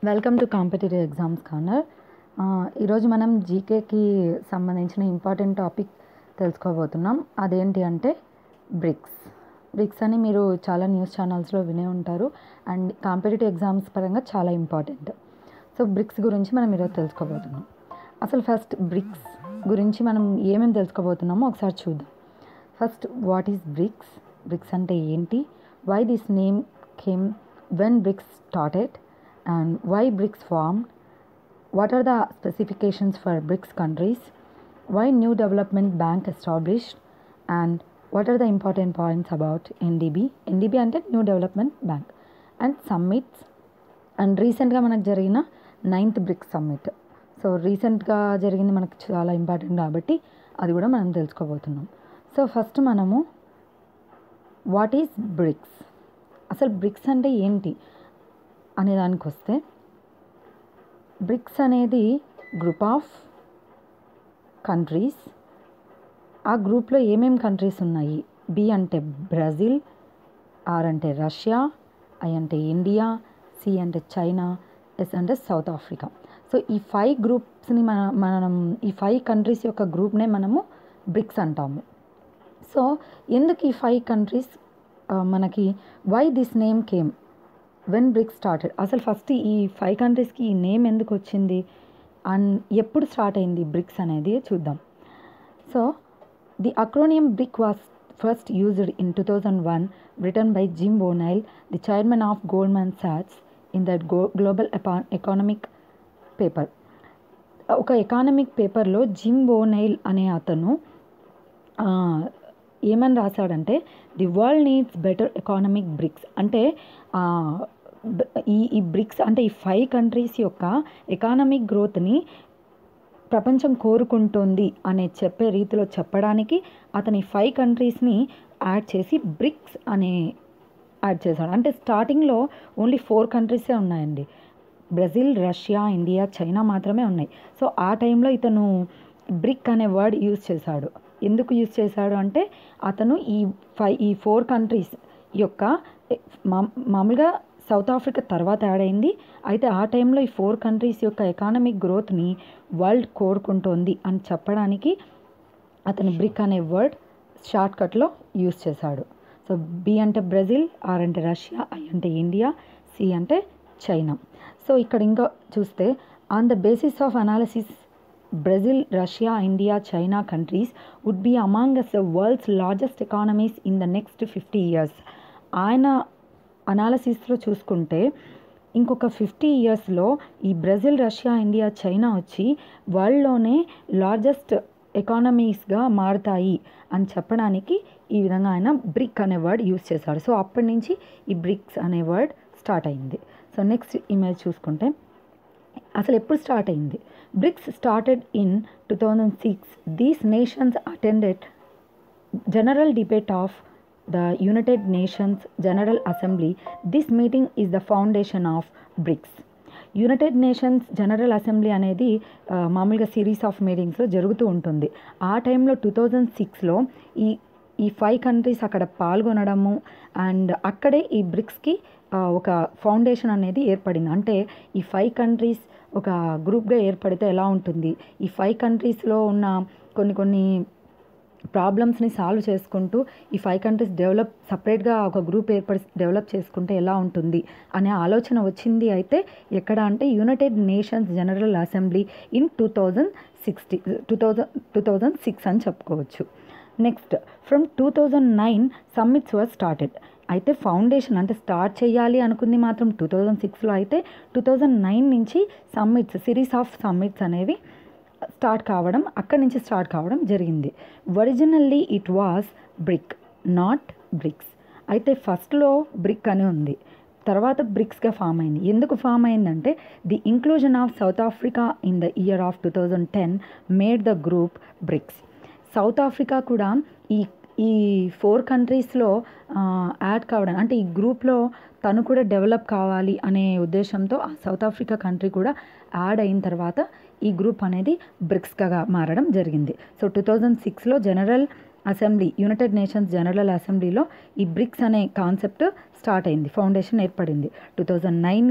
Welcome to competitive exams corner ఈరోజు మనం జీకేకి సంబంధించిన ఇంపార్టెంట్ టాపిక్ తెలుసుకోబోతున్నాం అదేంటి అంటే బ్రిక్స్ బ్రిక్స్ అని మీరు చాలా న్యూస్ ఛానల్స్లో వినే ఉంటారు అండ్ కాంపిటేటివ్ ఎగ్జామ్స్ పరంగా చాలా ఇంపార్టెంట్ సో బ్రిక్స్ గురించి మనం ఈరోజు తెలుసుకోబోతున్నాం అసలు ఫస్ట్ బ్రిక్స్ గురించి మనం ఏమేమి తెలుసుకోబోతున్నామో ఒకసారి చూద్దాం first what is BRICS BRICS అంటే ఏంటి why this name came when BRICS started and why BRICS form what are the specifications for BRICS countries, why new development bank established, and what are the important points about NDB. NDB అంటే new development bank and summits and రీసెంట్గా మనకు జరిగిన ninth BRICS summit so రీసెంట్గా జరిగింది మనకు చాలా important కాబట్టి అది కూడా మనం తెలుసుకోబోతున్నాం సో ఫస్ట్ మనము వాట్ ఈజ్ బ్రిక్స్ అసలు బ్రిక్స్ అంటే ఏంటి అనే దానికి వస్తే బ్రిక్స్ అనేది గ్రూప్ ఆఫ్ కంట్రీస్ ఆ గ్రూప్లో ఏమేం కంట్రీస్ ఉన్నాయి బి అంటే బ్రెజిల్ ఆర్ అంటే రష్యా ఐ అంటే ఇండియా సి అంటే చైనా ఎస్ అంటే సౌత్ ఆఫ్రికా సో ఈ ఫైవ్ గ్రూప్స్ని మన మనం ఈ ఫైవ్ కంట్రీస్ యొక్క గ్రూప్నే మనము బ్రిక్స్ అంటాము సో ఎందుకు ఈ ఫైవ్ కంట్రీస్ మనకి why this name came when BRICS started అసలు ఫస్ట్ ఈ ఫైవ్ కంట్రీస్కి ఈ నేమ్ ఎందుకు వచ్చింది అండ్ ఎప్పుడు స్టార్ట్ అయింది బ్రిక్స్ అనేది చూద్దాం so the acronym BRIC was first used in two thousand one written by Jim O'Neill the chairman of Goldman సాట్స్ in that go global economic paper ఒక ఎకానమిక్ పేపర్లో జిమ్ బోనైల్ అనే అతను ఏమని రాశాడంటే the world needs better economic BRICS అంటే ఈ ఈ బ్రిక్స్ అంటే ఈ ఫైవ్ కంట్రీస్ యొక్క ఎకానమిక్ గ్రోత్ని ప్రపంచం కోరుకుంటుంది అనే చెప్పే రీతిలో చెప్పడానికి అతని ఫైవ్ కంట్రీస్ని యాడ్ చేసి బ్రిక్స్ అనే యాడ్ చేశాడు అంటే స్టార్టింగ్లో ఓన్లీ ఫోర్ కంట్రీసే ఉన్నాయండి బ్రెజిల్ రష్యా ఇండియా చైనా మాత్రమే ఉన్నాయి సో ఆ టైంలో ఇతను బ్రిక్ అనే వర్డ్ యూజ్ చేశాడు ఎందుకు యూజ్ చేశాడు అంటే అతను ఈ ఫైవ్ ఈ ఫోర్ కంట్రీస్ యొక్క మామూలుగా సౌత్ ఆఫ్రికా తర్వాత యాడ్ అయింది అయితే ఆ టైంలో ఈ ఫోర్ కంట్రీస్ యొక్క ఎకానమిక్ గ్రోత్ని వరల్డ్ కోరుకుంటోంది అని చెప్పడానికి అతను బ్రిక్ అనే వర్డ్ షార్ట్కట్లో యూజ్ చేశాడు సో బి అంటే బ్రెజిల్ ఆర్ అంటే రష్యా ఐ అంటే ఇండియా సి అంటే చైనా సో ఇక్కడ ఇంకా చూస్తే on the basis of analysis Brazil Russia India China countries would be among us the world's largest economies in the next fifty years ఆయన అనాలసిస్లో చూసుకుంటే ఇంకొక ఫిఫ్టీ ఇయర్స్లో ఈ బ్రెజిల్ రష్యా ఇండియా చైనా వచ్చి వరల్డ్లోనే లార్జెస్ట్ ఎకానమీస్గా మారుతాయి అని చెప్పడానికి ఈ విధంగా ఆయన బ్రిక్ అనే వర్డ్ యూస్ చేశాడు సో అప్పటి నుంచి ఈ బ్రిక్స్ అనే వర్డ్ స్టార్ట్ అయింది సో నెక్స్ట్ ఇమేజ్ చూసుకుంటే అసలు ఎప్పుడు స్టార్ట్ అయింది BRICS started in two thousand six these nations attended general debate of the United Nations General Assembly this meeting is the foundation of BRICS United Nations General Assembly అనేది మామూలుగా series of మీటింగ్స్లో జరుగుతూ ఉంటుంది ఆ టైంలో two thousand సిక్స్లో ఈ ఈ ఫైవ్ కంట్రీస్ అక్కడ పాల్గొనడము అండ్ అక్కడే ఈ బ్రిక్స్కి ఒక ఫౌండేషన్ అనేది ఏర్పడింది అంటే ఈ ఫైవ్ కంట్రీస్ ఒక గ్రూప్గా ఏర్పడితే ఎలా ఉంటుంది ఈ ఫైవ్ కంట్రీస్లో ఉన్న కొన్ని కొన్ని ప్రాబ్లమ్స్ని సాల్వ్ చేసుకుంటూ ఈ ఫైవ్ కంట్రీస్ డెవలప్ సపరేట్గా ఒక గ్రూప్ ఏర్పడి డెవలప్ చేసుకుంటే ఎలా ఉంటుంది అనే ఆలోచన వచ్చింది అయితే ఎక్కడ అంటే United Nations General Assembly in two thousand sixty two thousand two thousand six అని చెప్పుకోవచ్చు next from two thousand nine summits were started అయితే ఫౌండేషన్ అంటే స్టార్ట్ చేయాలి అనుకుంది మాత్రం టూ థౌజండ్ సిక్స్లో అయితే టూ థౌజండ్ నైన్ నుంచి సమ్మిట్స్ సిరీస్ ఆఫ్ సమ్మిట్స్ అనేవి స్టార్ట్ కావడం అక్కడి నుంచి స్టార్ట్ కావడం జరిగింది originally it was BRIC not BRICS అయితే ఫస్ట్లో బ్రిక్ అని ఉంది తర్వాత బ్రిక్స్గా ఫామ్ అయింది ఎందుకు ఫామ్ అయిందంటే the inclusion of South Africa in the year of two thousand ten made the group BRICS South Africa కూడా ఈ ఈ ఫోర్ కంట్రీస్లో యాడ్ కావడం అంటే ఈ గ్రూప్లో తను కూడా డెవలప్ కావాలి అనే ఉద్దేశంతో ఆ సౌత్ ఆఫ్రికా కంట్రీ కూడా యాడ్ అయిన తర్వాత ఈ గ్రూప్ అనేది బ్రిక్స్గా మారడం జరిగింది సో టూ థౌజండ్ సిక్స్లో General Assembly United Nations General అసెంబ్లీలో ఈ బ్రిక్స్ అనే కాన్సెప్ట్ స్టార్ట్ అయింది ఫౌండేషన్ ఏర్పడింది టూ థౌజండ్ నైన్లో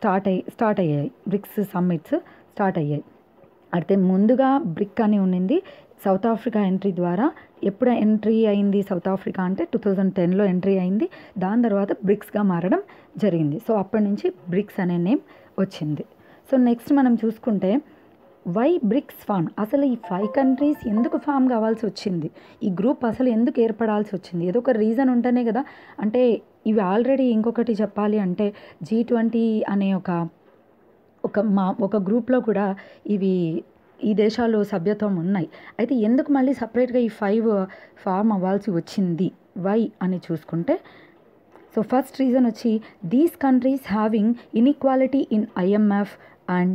స్టార్ట్ అయ్యి స్టార్ట్ అయ్యాయి బ్రిక్స్ సమ్మిట్స్ స్టార్ట్ అయ్యాయి అయితే ముందుగా బ్రిక్ అని ఉండింది సౌత్ ఆఫ్రికా ఎంట్రీ ద్వారా ఎప్పుడు ఎంట్రీ అయింది సౌత్ ఆఫ్రికా అంటే టూ థౌజండ్ టెన్లో ఎంట్రీ అయింది దాని తర్వాత బ్రిక్స్గా మారడం జరిగింది సో అప్పటి నుంచి బ్రిక్స్ అనే నేమ్ వచ్చింది సో నెక్స్ట్ మనం చూసుకుంటే వై బ్రిక్స్ ఫామ్ అసలు ఈ ఫైవ్ కంట్రీస్ ఎందుకు ఫామ్ కావాల్సి వచ్చింది ఈ గ్రూప్ అసలు ఎందుకు ఏర్పడాల్సి వచ్చింది ఏదో ఒక రీజన్ ఉంటేనే కదా అంటే ఇవి ఆల్రెడీ ఇంకొకటి చెప్పాలి అంటే జీ ట్వంటీ అనే ఒక ఒక మా ఒక గ్రూప్లో కూడా ఇవి ఈ దేశాలు సభ్యత్వం ఉన్నాయి అయితే ఎందుకు మళ్ళీ సపరేట్గా ఈ ఫైవ్ ఫామ్ అవ్వాల్సి వచ్చింది వై అని చూసుకుంటే సో ఫస్ట్ రీజన్ వచ్చి these countries having inequality in IMF and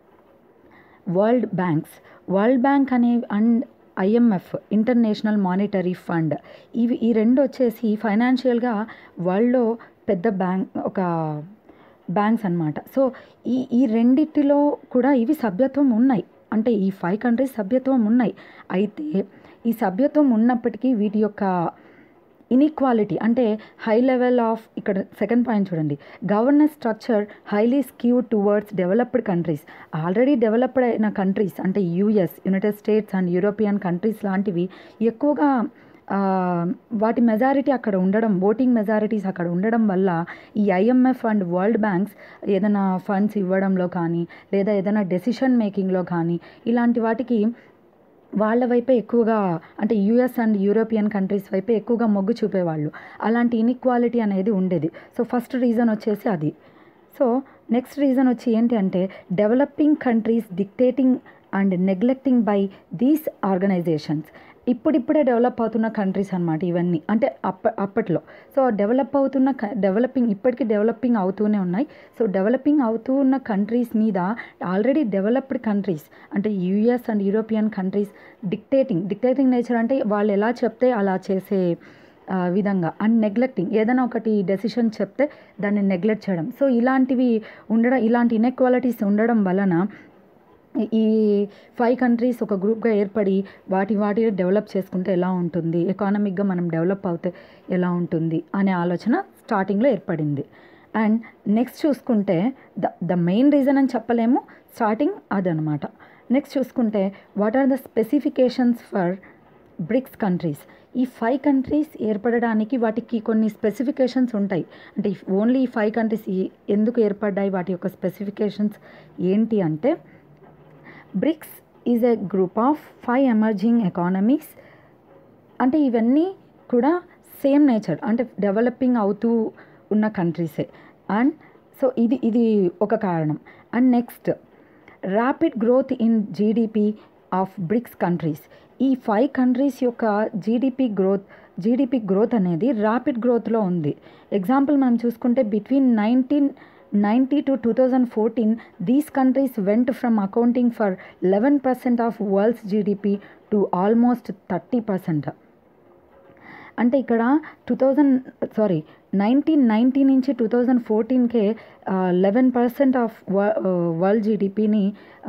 World Banks World Bank అనే and IMF International Monetary Fund ఇవి ఈ రెండు వచ్చేసి ఫైనాన్షియల్గా వరల్డ్లో పెద్ద బ్యాంక్ ఒక బ్యాంక్స్ అనమాట సో ఈ ఈ రెండిటిలో కూడా ఇవి సభ్యత్వం ఉన్నాయి అంటే ఈ ఫైవ్ కంట్రీస్ సభ్యత్వం ఉన్నాయి అయితే ఈ సభ్యత్వం ఉన్నప్పటికీ వీటి యొక్క ఇన్ఈక్వాలిటీ అంటే హై లెవెల్ ఆఫ్ ఇక్కడ సెకండ్ పాయింట్ చూడండి governance structure highly skew towards developed countries already developed అయిన కంట్రీస్ అంటే US United States and European countries లాంటివి ఎక్కువగా వాటి మెజారిటీ అక్కడ ఉండడం ఓటింగ్ మెజారిటీస్ అక్కడ ఉండడం వల్ల ఈ ఐఎంఎఫ్ అండ్ వరల్డ్ బ్యాంక్స్ ఏదైనా ఫండ్స్ ఇవ్వడంలో కానీ లేదా ఏదైనా డెసిషన్ మేకింగ్లో కానీ ఇలాంటి వాటికి వాళ్ళ వైపే ఎక్కువగా అంటే యూఎస్ అండ్ యూరోపియన్ కంట్రీస్ వైపే ఎక్కువగా మొగ్గు చూపేవాళ్ళు అలాంటి ఇన్ఈక్వాలిటీ అనేది ఉండేది సో ఫస్ట్ రీజన్ వచ్చేసి అది సో నెక్స్ట్ రీజన్ వచ్చి ఏంటి అంటే developing countries dictating and neglecting by these organisations ఇప్పుడిప్పుడే డెవలప్ అవుతున్న కంట్రీస్ అనమాట ఇవన్నీ అంటే అప్ప అప్పట్లో సో డెవలప్ అవుతున్న డెవలపింగ్ ఇప్పటికీ డెవలపింగ్ అవుతూనే ఉన్నాయి సో డెవలపింగ్ అవుతూ ఉన్న కంట్రీస్ మీద ఆల్రెడీ డెవలప్డ్ కంట్రీస్ అంటే US and European countries dictating dictating nature అంటే వాళ్ళు ఎలా చెప్తే అలా చేసే విధంగా అండ్ నెగ్లెక్టింగ్ ఏదైనా ఒకటి డెసిషన్ చెప్తే దాన్ని నెగ్లెక్ట్ చేయడం సో ఇలాంటివి ఉండడం ఇలాంటి ఇన్ఎక్వాలిటీస్ ఉండడం వలన ఈ ఫైవ్ కంట్రీస్ ఒక గ్రూప్గా ఏర్పడి వాటి వాటి డెవలప్ చేసుకుంటే ఎలా ఉంటుంది ఎకానమిక్గా మనం డెవలప్ అవుతే ఎలా ఉంటుంది అనే ఆలోచన స్టార్టింగ్లో ఏర్పడింది అండ్ నెక్స్ట్ చూసుకుంటే ద ద మెయిన్ రీజన్ అని చెప్పలేము స్టార్టింగ్ అదనమాట నెక్స్ట్ చూసుకుంటే what are the specifications for BRICS countries ఈ ఫైవ్ కంట్రీస్ ఏర్పడడానికి వాటికి కొన్ని స్పెసిఫికేషన్స్ ఉంటాయి అంటే ఓన్లీ ఈ ఫైవ్ కంట్రీస్ ఎందుకు ఏర్పడ్డాయి వాటి యొక్క స్పెసిఫికేషన్స్ ఏంటి అంటే BRICS is a group of five emerging economies అంటే ఇవన్నీ కూడా సేమ్ నేచర్ అంటే డెవలపింగ్ అవుతూ ఉన్న కంట్రీసే అండ్ సో ఇది ఇది ఒక కారణం and next rapid growth in GDP of BRICS countries ఈ ఫైవ్ కంట్రీస్ యొక్క జీడిపి గ్రోత్ జీడిపి గ్రోత్ అనేది ర్యాపిడ్ గ్రోత్లో ఉంది ఎగ్జాంపుల్ మనం చూసుకుంటే between nineteen ninety to two thousand fourteen these countries went from accounting for eleven percent of world's GDP to almost thirty percent అంటే ఇక్కడ two thousand sorry nineteen ninety నుంచి two thousand ఫోర్టీన్కే eleven percent of world జీడిపిని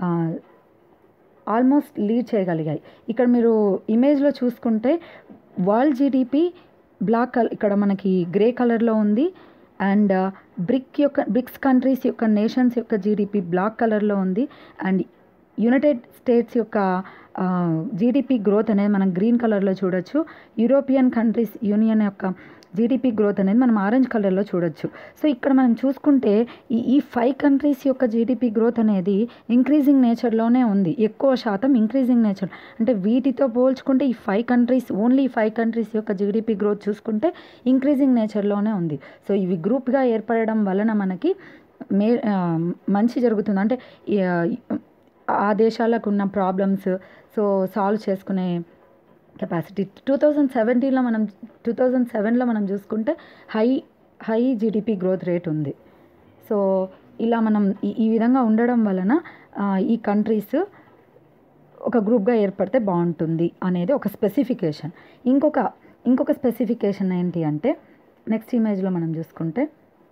almost lead చేయగలిగాయి ఇక్కడ మీరు ఇమేజ్లో చూసుకుంటే వరల్డ్ జీడిపి బ్లాక్ కలర్ ఇక్కడ మనకి గ్రే కలర్లో ఉంది అండ్ బ్రిక్ యొక్క బ్రిక్స్ కంట్రీస్ యొక్క నేషన్స్ యొక్క జీడిపి బ్లాక్ కలర్లో ఉంది అండ్ యునైటెడ్ స్టేట్స్ యొక్క జీడిపి గ్రోత్ అనేది మనం గ్రీన్ కలర్లో చూడొచ్చు యూరోపియన్ కంట్రీస్ యూనియన్ యొక్క జీడిపి గ్రోత్ అనేది మనం ఆరెంజ్ కలర్లో చూడొచ్చు సో ఇక్కడ మనం చూసుకుంటే ఈ ఈ ఫైవ్ కంట్రీస్ యొక్క జీడిపి గ్రోత్ అనేది ఇంక్రీజింగ్ నేచర్లోనే ఉంది ఎక్కువ శాతం ఇంక్రీజింగ్ నేచర్ అంటే వీటితో పోల్చుకుంటే ఈ five countries only five countries యొక్క జీడిపి గ్రోత్ చూసుకుంటే ఇంక్రీజింగ్ నేచర్లోనే ఉంది సో ఇవి గ్రూప్గా ఏర్పడడం వలన మనకి మే మంచి జరుగుతుంది అంటే ఆ దేశాలకు ఉన్న ప్రాబ్లమ్స్ సో సాల్వ్ చేసుకునే కెపాసిటీ టూ థౌజండ్ సెవెంటీన్లో మనం టూ థౌజండ్ సెవెన్లో మనం చూసుకుంటే high high GDP growth rate ఉంది సో ఇలా మనం ఈ ఈ విధంగా ఉండడం వలన ఈ కంట్రీస్ ఒక గ్రూప్గా ఏర్పడితే బాగుంటుంది అనేది ఒక స్పెసిఫికేషన్ ఇంకొక ఇంకొక స్పెసిఫికేషన్ ఏంటి అంటే నెక్స్ట్ ఇమేజ్లో మనం చూసుకుంటే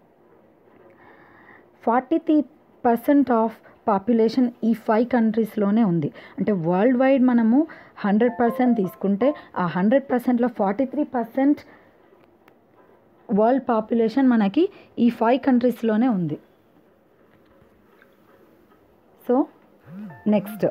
forty three percent of population ఈ ఫైవ్ కంట్రీస్లోనే ఉంది అంటే వరల్డ్ వైడ్ మనము హండ్రెడ్ పర్సెంట్ తీసుకుంటే ఆ హండ్రెడ్ పర్సెంట్లో forty three percent world population మనకి ఈ ఫైవ్ కంట్రీస్లోనే ఉంది so next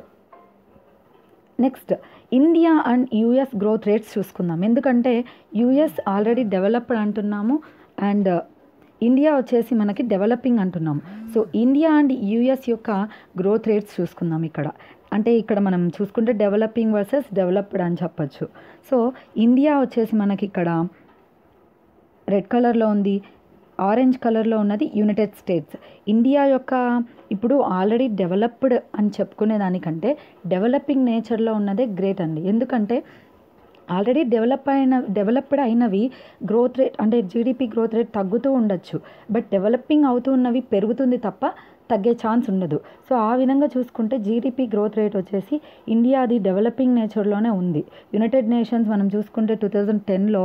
next India and US growth rates చూసుకుందాం ఎందుకంటే యూఎస్ ఆల్రెడీ డెవలప్డ్ అంటున్నాము అండ్ ఇండియా వచ్చేసి మనకి డెవలపింగ్ అంటున్నాం సో ఇండియా అండ్ యూఎస్ యొక్క గ్రోత్ రేట్స్ చూసుకుందాం ఇక్కడ అంటే ఇక్కడ మనం చూసుకుంటే డెవలపింగ్ వర్సెస్ డెవలప్డ్ అని చెప్పొచ్చు సో ఇండియా వచ్చేసి మనకి ఇక్కడ రెడ్ కలర్లో ఉంది ఆరెంజ్ కలర్లో ఉన్నది యునైటెడ్ స్టేట్స్ ఇండియా యొక్క ఇప్పుడు ఆల్రెడీ డెవలప్డ్ అని చెప్పుకునే దానికంటే డెవలపింగ్ నేచర్లో ఉన్నదే గ్రేట్ అండి ఎందుకంటే ఆల్రెడీ డెవలప్ అయిన డెవలప్డ్ అయినవి గ్రోత్ రేట్ అంటే జీడిపి గ్రోత్ రేట్ తగ్గుతూ ఉండొచ్చు బట్ డెవలపింగ్ అవుతూ ఉన్నవి పెరుగుతుంది తప్ప తగ్గే ఛాన్స్ ఉండదు సో ఆ విధంగా చూసుకుంటే జీడిపి గ్రోత్ రేట్ వచ్చేసి ఇండియాది డెవలపింగ్ నేచర్లోనే ఉంది యునైటెడ్ నేషన్స్ మనం చూసుకుంటే టూ థౌజండ్ టెన్లో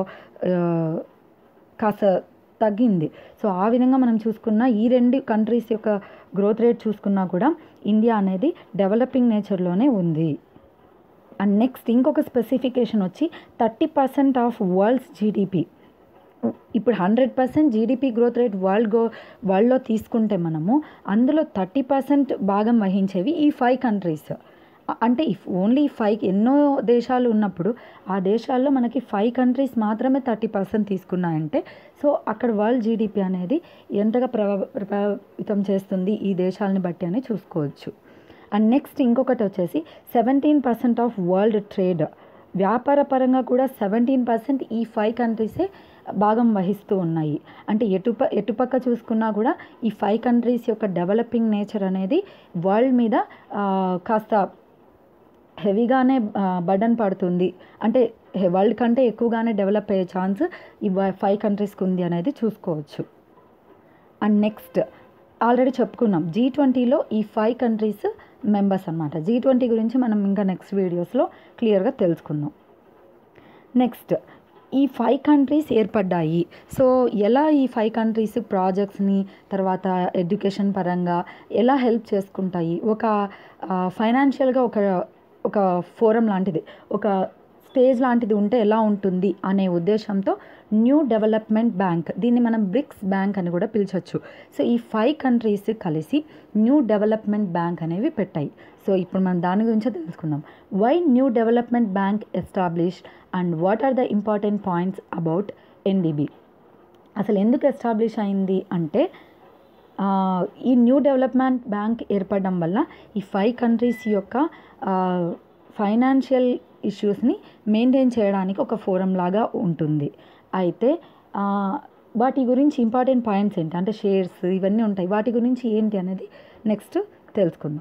కాస్త తగ్గింది సో ఆ విధంగా మనం చూసుకున్న ఈ రెండు కంట్రీస్ యొక్క గ్రోత్ రేట్ చూసుకున్నా కూడా ఇండియా అనేది డెవలపింగ్ నేచర్లోనే ఉంది అండ్ నెక్స్ట్ ఇంకొక స్పెసిఫికేషన్ వచ్చి thirty percent of world's GDP ఇప్పుడు hundred percent GDP growth rate world go వరల్డ్లో తీసుకుంటే మనము అందులో థర్టీ పర్సెంట్ భాగం వహించేవి ఈ ఫైవ్ కంట్రీస్ అంటే ఇఫ్ ఓన్లీ ఫైవ్ ఎన్నో దేశాలు ఉన్నప్పుడు ఆ దేశాల్లో మనకి ఫైవ్ కంట్రీస్ మాత్రమే థర్టీ పర్సెంట్ తీసుకున్నాయంటే సో అక్కడ వరల్డ్ జీడిపి అనేది ఎంతగా ప్రభావ ప్రభావితం చేస్తుంది ఈ దేశాలని బట్టి అని చూసుకోవచ్చు అండ్ నెక్స్ట్ ఇంకొకటి వచ్చేసి seventeen percent of world trade వ్యాపార పరంగా కూడా సెవెంటీన్ పర్సెంట్ ఈ ఫైవ్ కంట్రీసే భాగం వహిస్తూ ఉన్నాయి అంటే ఎటుప ఎటుపక్క చూసుకున్నా కూడా ఈ ఫైవ్ కంట్రీస్ యొక్క డెవలపింగ్ నేచర్ అనేది వరల్డ్ మీద కాస్త హెవీగానే బర్డన్ పడుతుంది అంటే వరల్డ్ కంటే ఎక్కువగానే డెవలప్ అయ్యే ఛాన్స్ ఈ ఫైవ్ కంట్రీస్కి ఉంది అనేది చూసుకోవచ్చు అండ్ నెక్స్ట్ ఆల్రెడీ చెప్పుకున్నాం జీ ట్వంటీలో ఈ ఫైవ్ కంట్రీస్ మెంబర్స్ అనమాట జీ ట్వంటీ గురించి మనం ఇంకా నెక్స్ట్ వీడియోస్లో క్లియర్గా తెలుసుకుందాం నెక్స్ట్ ఈ ఫైవ్ కంట్రీస్ ఏర్పడ్డాయి సో ఎలా ఈ ఫైవ్ కంట్రీస్ ప్రాజెక్ట్స్ని తర్వాత ఎడ్యుకేషన్ పరంగా ఎలా హెల్ప్ చేసుకుంటాయి ఒక ఫైనాన్షియల్గా ఒక ఒక ఫోరం లాంటిది ఒక స్టేజ్ లాంటిది ఉంటే ఎలా ఉంటుంది అనే ఉద్దేశంతో న్యూ డెవలప్మెంట్ బ్యాంక్ దీన్ని మనం బ్రిక్స్ బ్యాంక్ అని కూడా పిలిచొచ్చు సో ఈ ఫైవ్ కంట్రీస్ కలిసి న్యూ డెవలప్మెంట్ బ్యాంక్ అనేవి పెట్టాయి సో ఇప్పుడు మనం దాని గురించే తెలుసుకుందాం why New development Bank establish and what are the important points about NDB అసలు ఎందుకు ఎస్టాబ్లిష్ అయింది అంటే ఈ న్యూ డెవలప్మెంట్ బ్యాంక్ ఏర్పడడం వల్ల ఈ ఫైవ్ కంట్రీస్ యొక్క ఫైనాన్షియల్ ఇష్యూస్ని మెయింటైన్ చేయడానికి ఒక ఫోరం లాగా ఉంటుంది అయితే వాటి గురించి ఇంపార్టెంట్ పాయింట్స్ ఏంటి అంటే షేర్స్ ఇవన్నీ ఉంటాయి వాటి గురించి ఏంటి అనేది నెక్స్ట్ తెలుసుకుందాం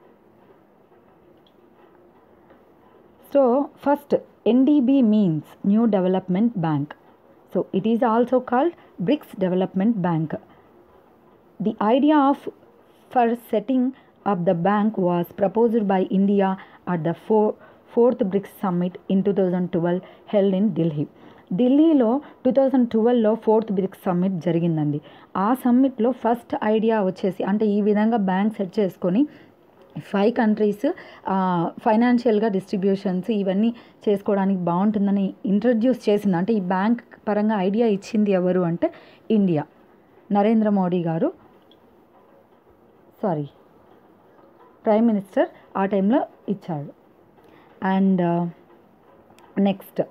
so first NDB means New development Bank so it is also called BRICS Development Bank the idea of for setting up the bank was proposed by India at the four fourth BRICS summit in two thousand twelve held in Delhi ఢిల్లీలో two thousand ట్వెల్వ్లో fourth BRICS summit జరిగిందండి ఆ సమ్మిట్లో first idea వచ్చేసి అంటే ఈ విధంగా bank set చేసుకొని ఫైవ్ కంట్రీస్ ఫైనాన్షియల్గా డిస్ట్రిబ్యూషన్స్ ఇవన్నీ చేసుకోవడానికి బాగుంటుందని ఇంట్రడ్యూస్ చేసింది అంటే ఈ బ్యాంక్ పరంగా ఐడియా ఇచ్చింది ఎవరు అంటే ఇండియా నరేంద్ర మోడీ గారు సారీ ప్రైమ్ మినిస్టర్ ఆ టైంలో ఇచ్చాడు and next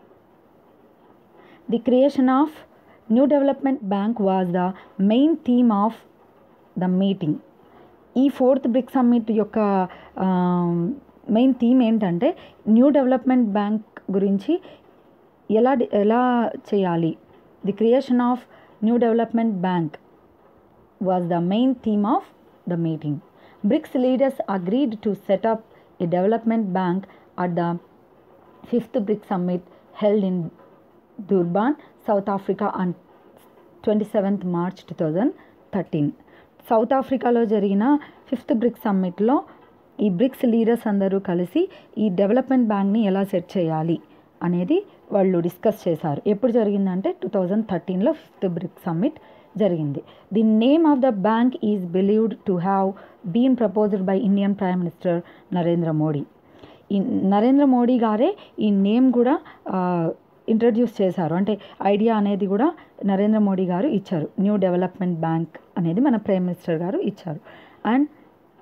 the creation of New development Bank was the main theme of the meeting ఈ ఫోర్త్ బ్రిక్ సమ్మిట్ యొక్క మెయిన్ థీమ్ ఏంటంటే న్యూ డెవలప్మెంట్ బ్యాంక్ గురించి ఎలా ఎలా చేయాలి the creation of New development Bank was the main theme of the meeting BRICS leaders agreed to set up a development bank at the fifth BRIC summit held in Durban South Africa on twenty seventh March two thousand thirteen South ఆఫ్రికాలో జరిగిన fifth bricks సమ్మిట్లో ఈ bricks leaders అందరూ కలిసి ఈ development బ్యాంక్ని ఎలా set చేయాలి అనేది వాళ్ళు డిస్కస్ చేశారు ఎప్పుడు జరిగిందంటే టూ థౌజండ్ థర్టీన్లో ఫిఫ్త్ బ్రిక్ సమ్మిట్ జరిగింది the name of the bank is believed to have been proposed by Indian prime minister Narendra Modi ఈ నరేంద్ర మోడీ గారే ఈ నేమ్ కూడా ఇంట్రడ్యూస్ చేశారు అంటే ఐడియా అనేది కూడా నరేంద్ర మోడీ గారు ఇచ్చారు న్యూ డెవలప్మెంట్ బ్యాంక్ అనేది మన ప్రైమ్ మినిస్టర్ గారు ఇచ్చారు and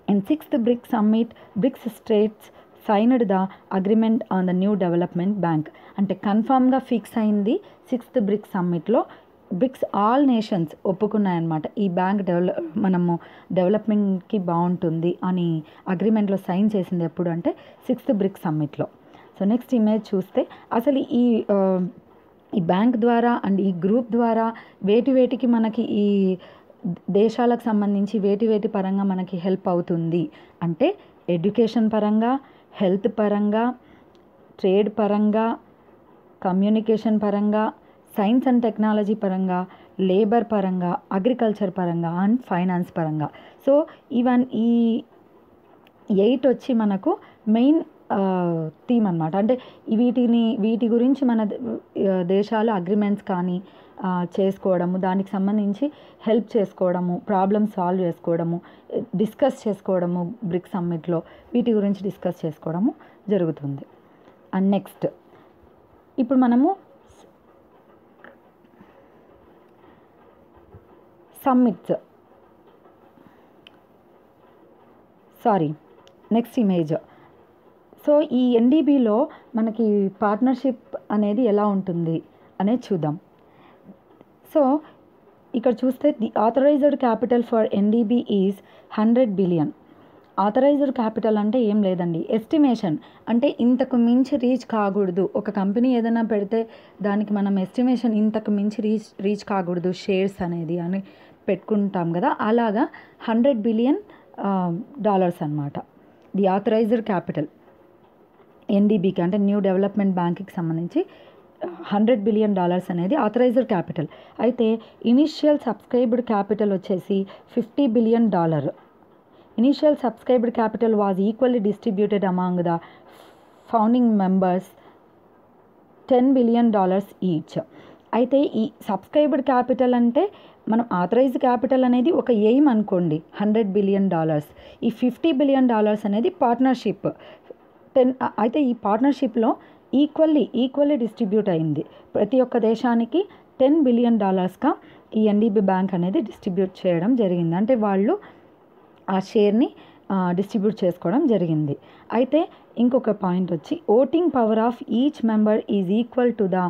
In sixth BRICS summit, BRICS states signed the agreement on the new development bank. అంటే కన్ఫామ్గా ఫిక్స్ అయింది సిక్స్త్ బ్రిక్స్ సమ్మిట్లో బ్రిక్స్ ఆల్ నేషన్స్ ఒప్పుకున్నాయన్నమాట ఈ బ్యాంక్ డెవలప్ మనము డెవలప్మెంట్కి బాగుంటుంది అని అగ్రిమెంట్లో సైన్ చేసింది ఎప్పుడు అంటే సిక్స్త్ బ్రిక్స్ సమ్మిట్లో సో నెక్స్ట్ ఇమేజ్ చూస్తే అసలు ఈ ఆ, ఈ బ్యాంక్ ద్వారా అండ్ ఈ గ్రూప్ ద్వారా వేటి వేటికి మనకి ఈ దేశాలకు సంబంధించి వేటి వేటి పరంగా మనకి హెల్ప్ అవుతుంది అంటే ఎడ్యుకేషన్ పరంగా హెల్త్ పరంగా ట్రేడ్ పరంగా కమ్యూనికేషన్ పరంగా సైన్స్ అండ్ టెక్నాలజీ పరంగా లేబర్ పరంగా అగ్రికల్చర్ పరంగా అండ్ ఫైనాన్స్ పరంగా సో ఈవెన్ ఈ ఎయిట్ వచ్చి మనకు మెయిన్ థీమ్ అనమాట అంటే వీటిని వీటి గురించి మన ద- ఆ, దేశాలు అగ్రిమెంట్స్ కానీ ఆ, చేసుకోవడము దానికి సంబంధించి హెల్ప్ చేసుకోవడము ప్రాబ్లమ్ సాల్వ్ చేసుకోవడము డిస్కస్ చేసుకోవడము బ్రిక్స్ సమ్మిట్లో వీటి గురించి డిస్కస్ చేసుకోవడము జరుగుతుంది అండ్ నెక్స్ట్ ఇప్పుడు మనము summits sorry next image so ఈ ఎన్డీబీలో మనకి పార్ట్నర్షిప్ అనేది ఎలా ఉంటుంది అనేది చూద్దాం సో ఇక్కడ చూస్తే the authorised capital for NDB is hundred billion authorised capital అంటే ఏం లేదండి ఎస్టిమేషన్ అంటే ఇంతకు మించి రీచ్ కాకూడదు ఒక కంపెనీ ఏదైనా పెడితే దానికి మనం ఎస్టిమేషన్ ఇంతకు మించి రీచ్ రీచ్ కాకూడదు షేర్స్ అనేది అని పెట్టుకుంటాం కదా అలాగా హండ్రెడ్ బిలియన్ డాలర్స్ అన్నమాట ది ఆథరైజ్డ్ క్యాపిటల్ ఎన్డీబీకి అంటే న్యూ డెవలప్మెంట్ బ్యాంక్కి సంబంధించి హండ్రెడ్ బిలియన్ డాలర్స్ అనేది ఆథరైజ్డ్ క్యాపిటల్ అయితే ఇనిషియల్ సబ్స్క్రైబ్డ్ క్యాపిటల్ వచ్చేసి fifty billion dollar initial subscribed capital was equally distributed among the founding members ten billion dollars each అయితే ఈ సబ్స్క్రైబ్డ్ క్యాపిటల్ అంటే మనం ఆథరైజ్డ్ క్యాపిటల్ అనేది ఒక ఎయిమ్ అనుకోండి హండ్రెడ్ బిలియన్ డాలర్స్ ఈ ఫిఫ్టీ బిలియన్ డాలర్స్ అనేది పార్ట్నర్షిప్ టెన్ అయితే ఈ పార్ట్నర్షిప్లో ఈక్వల్లీ ఈక్వల్లీ డిస్ట్రిబ్యూట్ అయింది ప్రతి ఒక్క దేశానికి టెన్ బిలియన్ డాలర్స్గా ఈ ఎన్డీబీ బ్యాంక్ అనేది డిస్ట్రిబ్యూట్ చేయడం జరిగింది అంటే వాళ్ళు ఆ షేర్ని డిస్ట్రిబ్యూట్ చేసుకోవడం జరిగింది అయితే ఇంకొక పాయింట్ వచ్చి voting power of each member is equal to the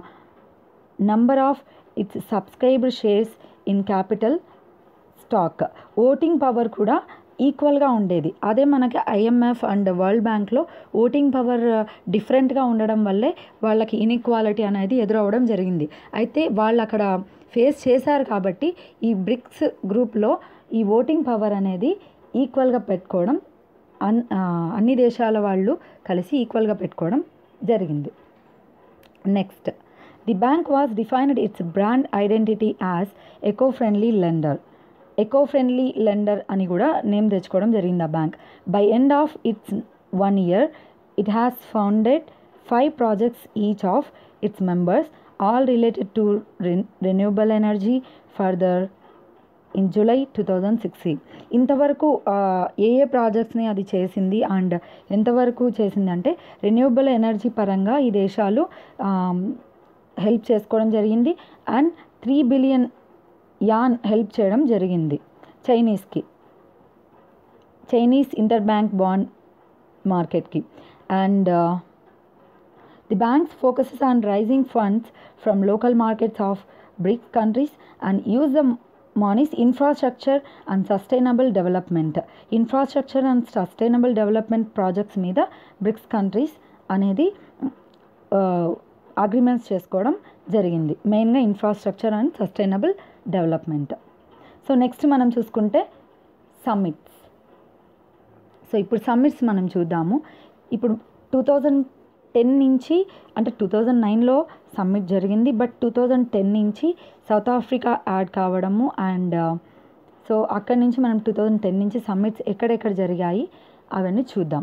number of its subscribed shares in capital stock voting power కూడా ఈక్వల్గా ఉండేది అదే మనకి ఐఎంఎఫ్ అండ్ వరల్డ్ బ్యాంక్లో ఓటింగ్ పవర్ డిఫరెంట్గా ఉండడం వల్లే వాళ్ళకి ఇన్ఈక్వాలిటీ అనేది ఎదురవ్వడం జరిగింది అయితే వాళ్ళు అక్కడ ఫేస్ చేశారు కాబట్టి ఈ బ్రిక్స్ గ్రూప్లో ఈ ఓటింగ్ పవర్ అనేది ఈక్వల్గా పెట్టుకోవడం అన్ ఆ, అన్ని దేశాల వాళ్ళు కలిసి ఈక్వల్గా పెట్టుకోవడం జరిగింది next the bank was defined its brand identity as eco friendly lender eco friendly lender అని కూడా నేమ్ తెచ్చుకోవడం జరిగింది ఆ bank by end of its one year it has founded five projects each of its members all related to renewable energy further in July two thousand sixteen ఇంతవరకు ఆ, ఏ ఏ ప్రాజెక్ట్స్ని అది చేసింది and ఎంతవరకు చేసింది అంటే రెన్యూబుల్ ఎనర్జీ పరంగా ఈ దేశాలు హెల్ప్ చేసుకోవడం జరిగింది and three billion yuan help చేయడం జరిగింది చైనీస్కి చైనీస్ ఇంటర్ బ్యాంక్ బాండ్ మార్కెట్కి and The banks focuses on raising funds from local markets of BRICS countries and use the monies infrastructure and sustainable development. Infrastructure and sustainable development projects మీద BRICS countries అనేది agreements చేసుకోవడం జరిగింది మెయిన్గా infrastructure and sustainable development so next మనం చూసుకుంటే summits so ఇప్పుడు summits మనం చూద్దాము ఇప్పుడు టూ థౌజండ్ టెన్ నుంచి అంటే టూ థౌజండ్ నైన్లో సమ్మిట్ జరిగింది బట్ టూ థౌజండ్ టెన్ నుంచి సౌత్ ఆఫ్రికా యాడ్ కావడము అండ్ సో అక్కడి నుంచి మనం టూ థౌజండ్ టెన్ నుంచి సమ్మిట్స్ ఎక్కడెక్కడ జరిగాయి అవన్నీ చూద్దాం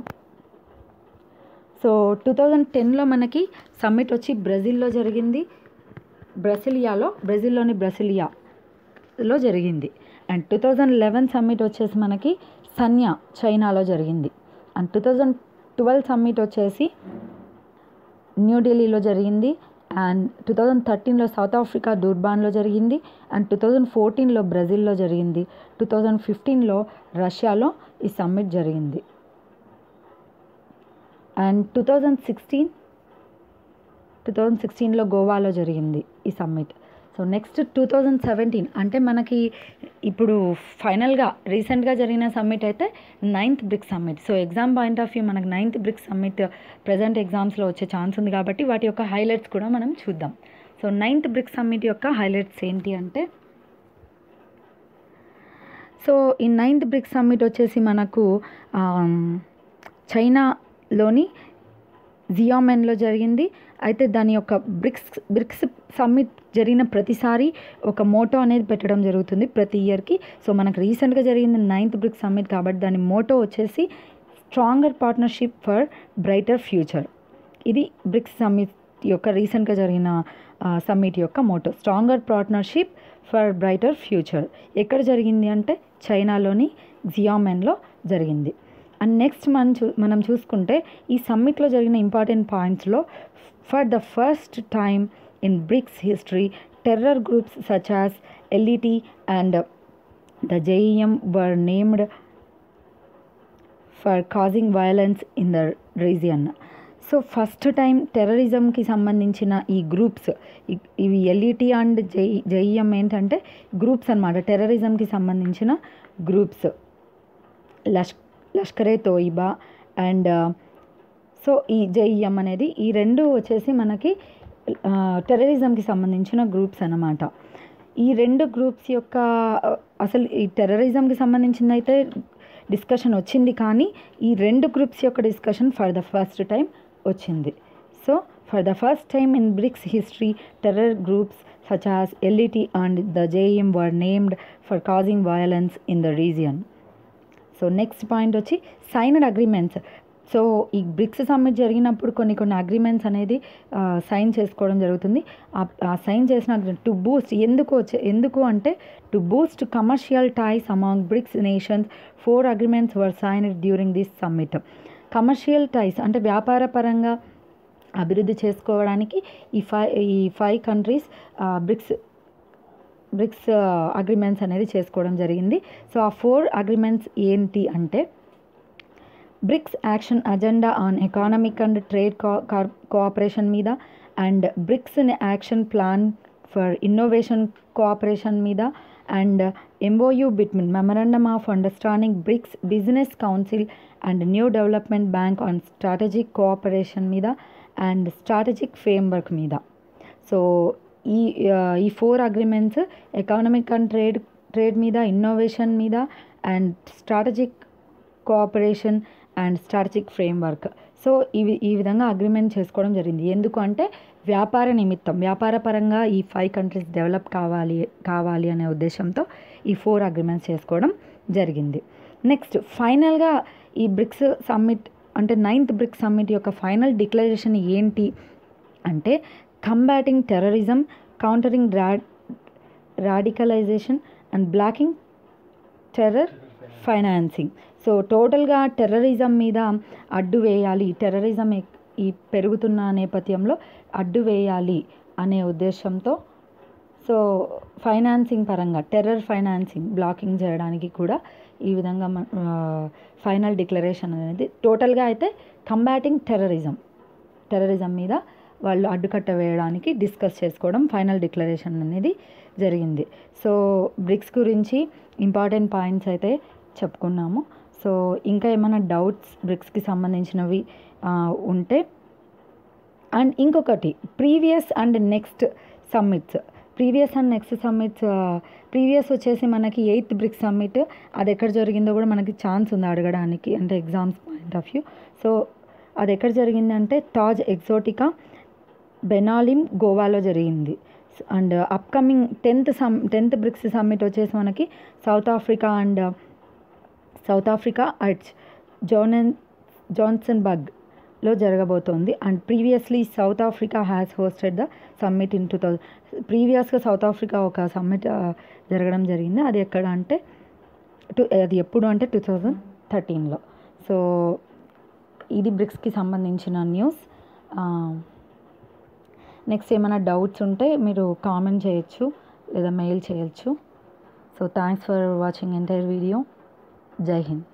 సో టూ థౌజండ్ టెన్లో మనకి సమ్మిట్ వచ్చి బ్రెజిల్లో జరిగింది బ్రసిలియాలో బ్రెజిల్లోని బ్రసిలియాలో జరిగింది and two thousand eleven summit వచ్చేసి మనకి సన్యా చైనాలో జరిగింది and two thousand twelve summit వచ్చేసి న్యూఢిల్లీలో జరిగింది అండ్ టూ థౌజండ్ థర్టీన్లో సౌత్ ఆఫ్రికా డుర్బాన్లో జరిగింది అండ్ టూ థౌజండ్ ఫోర్టీన్లో బ్రెజిల్లో జరిగింది టూ థౌజండ్ ఫిఫ్టీన్లో రష్యాలో ఈ సమ్మిట్ జరిగింది and two thousand sixteen two thousand సిక్స్టీన్లో గోవాలో జరిగింది ఈ summit so next two thousand seventeen అంటే మనకి ఇప్పుడు ఫైనల్గా రీసెంట్గా జరిగిన సమ్మిట్ అయితే ninth BRICS summit so exam point of view మనకు నైన్త్ బ్రిక్స్ సమ్మిట్ ప్రజెంట్ ఎగ్జామ్స్లో వచ్చే ఛాన్స్ ఉంది కాబట్టి వాటి యొక్క హైలైట్స్ కూడా మనం చూద్దాం సో నైన్త్ బ్రిక్స్ సమ్మిట్ యొక్క హైలైట్స్ ఏంటి అంటే సో ఈ నైన్త్ బ్రిక్స్ సమ్మిట్ వచ్చేసి మనకు చైనాలోని జియామెన్లో జరిగింది అయితే దాని యొక్క బ్రిక్స్ బ్రిక్స్ సమ్మిట్ జరిగిన ప్రతిసారి ఒక మోటో అనేది పెట్టడం జరుగుతుంది ప్రతి ఇయర్కి సో మనకు రీసెంట్గా జరిగింది నైన్త్ బ్రిక్స్ సమ్మిట్ కాబట్టి దాని మోటో వచ్చేసి stronger partnership for brighter future ఇది బ్రిక్స్ సమ్మిట్ యొక్క రీసెంట్గా జరిగిన సమ్మిట్ యొక్క motto stronger partnership for brighter future ఎక్కడ జరిగింది అంటే చైనాలోని జియామెన్లో జరిగింది అండ్ నెక్స్ట్ మనం చూ మనం చూసుకుంటే ఈ సమ్మిట్లో జరిగిన ఇంపార్టెంట్ పాయింట్స్లో for the first time in BRICS history terror groups such as LET and the JEM were named for causing violence in the region so first time టెర్రరిజంకి సంబంధించిన ఈ గ్రూప్స్ ఇవి ఎల్ఈటి అండ్ జై జేఈఎం ఏంటంటే groups అనమాట టెర్రరిజంకి సంబంధించిన groups లష్ లష్కరే తోయిబా అండ్ సో ఈ జేఈఎం అనేది ఈ రెండు వచ్చేసి మనకి టెర్రరిజంకి సంబంధించిన గ్రూప్స్ అన్నమాట ఈ రెండు గ్రూప్స్ యొక్క అసలు ఈ టెర్రరిజంకి సంబంధించింది అయితే డిస్కషన్ వచ్చింది కానీ ఈ రెండు గ్రూప్స్ యొక్క discussion for the first time వచ్చింది so for the first time in BRICS history terror groups such as LET and the JEM were named for causing violence in the region so next point వచ్చి signed agreements so ఈ BRICS summit జరిగినప్పుడు కొన్ని కొన్ని agreements అనేది sign చేసుకోవడం జరుగుతుంది ఆ sign చేసిన అగ్రిమెంట్ టు బూస్ట్ ఎందుకు వచ్చే ఎందుకు అంటే to boost commercial ties among BRICS nations four agreements were signed during this summit commercial ties అంటే వ్యాపార పరంగా అభివృద్ధి చేసుకోవడానికి ఈ ఫైవ్ ఈ five countries BRICS BRICS agreements అనేది చేసుకోవడం జరిగింది సో ఆ ఫోర్ అగ్రిమెంట్స్ ఏంటి అంటే BRICS action agenda on economic and trade cooperation మీద and BRICS action plan for innovation cooperation మీద and MOU between memorandum of understanding BRICS business council and new development bank on strategic cooperation మీద and strategic framework మీద so ఈ ఈ four agreements economic and trade trade మీద innovation మీద and strategic cooperation and strategic framework so ఇవి ఈ విధంగా agreement చేసుకోవడం జరిగింది ఎందుకు అంటే వ్యాపార నిమిత్తం వ్యాపార పరంగా ఈ ఫైవ్ కంట్రీస్ డెవలప్ కావాలి కావాలి అనే ఉద్దేశంతో ఈ ఫోర్ అగ్రిమెంట్స్ చేసుకోవడం జరిగింది నెక్స్ట్ ఫైనల్గా ఈ బ్రిక్స్ సమ్మిట్ అంటే నైన్త్ బ్రిక్స్ సమ్మిట్ యొక్క ఫైనల్ డిక్లరేషన్ ఏంటి అంటే కంబాటింగ్ టెర్రరిజం కౌంటరింగ్ రా radicalization and blocking terror financing so టోటల్గా టెర్రరిజం మీద అడ్డు వేయాలి టెర్రరిజం ఈ పెరుగుతున్న నేపథ్యంలో అడ్డు వేయాలి అనే ఉద్దేశంతో సో ఫైనాన్సింగ్ పరంగా టెర్రర్ ఫైనాన్సింగ్ బ్లాకింగ్ చేయడానికి కూడా ఈ విధంగా ఫైనల్ డిక్లరేషన్ అనేది టోటల్గా అయితే కంబాటింగ్ టెర్రరిజం టెర్రరిజం మీద వాళ్ళు అడ్డుకట్ట వేయడానికి డిస్కస్ చేసుకోవడం ఫైనల్ డిక్లరేషన్ అనేది జరిగింది సో బ్రిక్స్ గురించి ఇంపార్టెంట్ పాయింట్స్ అయితే చెప్పుకున్నాము సో ఇంకా ఏమైనా డౌట్స్ బ్రిక్స్కి సంబంధించినవి ఉంటే అండ్ ఇంకొకటి previous and next summits previous and next summits previous వచ్చేసి మనకి ఎయిత్ బ్రిక్స్ సమ్మిట్ అది ఎక్కడ జరిగిందో కూడా మనకి ఛాన్స్ ఉంది అడగడానికి అంటే exams point of view so అది ఎక్కడ జరిగిందంటే తాజ్ ఎగ్జోటికా బెనాలిం గోవాలో జరిగింది అండ్ అప్కమింగ్ టెన్త్ సమ్ టెన్త్ బ్రిక్స్ సమ్మిట్ వచ్చేసి మనకి South Africa and South Africa at జోనన్ జాన్సన్ బగ్లో జరగబోతోంది and previously South Africa has hosted the summit in two thousand ప్రీవియస్గా సౌత్ ఆఫ్రికా ఒక సమ్మిట్ జరగడం జరిగింది అది ఎక్కడ అంటే టూ అది ఎప్పుడు అంటే టూ థౌజండ్ థర్టీన్లో సో ఇది బ్రిక్స్కి సంబంధించిన న్యూస్ నెక్స్ట్ ఏమైనా డౌట్స్ ఉంటే మీరు కామెంట్ చేయొచ్చు లేదా మెయిల్ చేయొచ్చు so thanks for watching entire video Jai Hind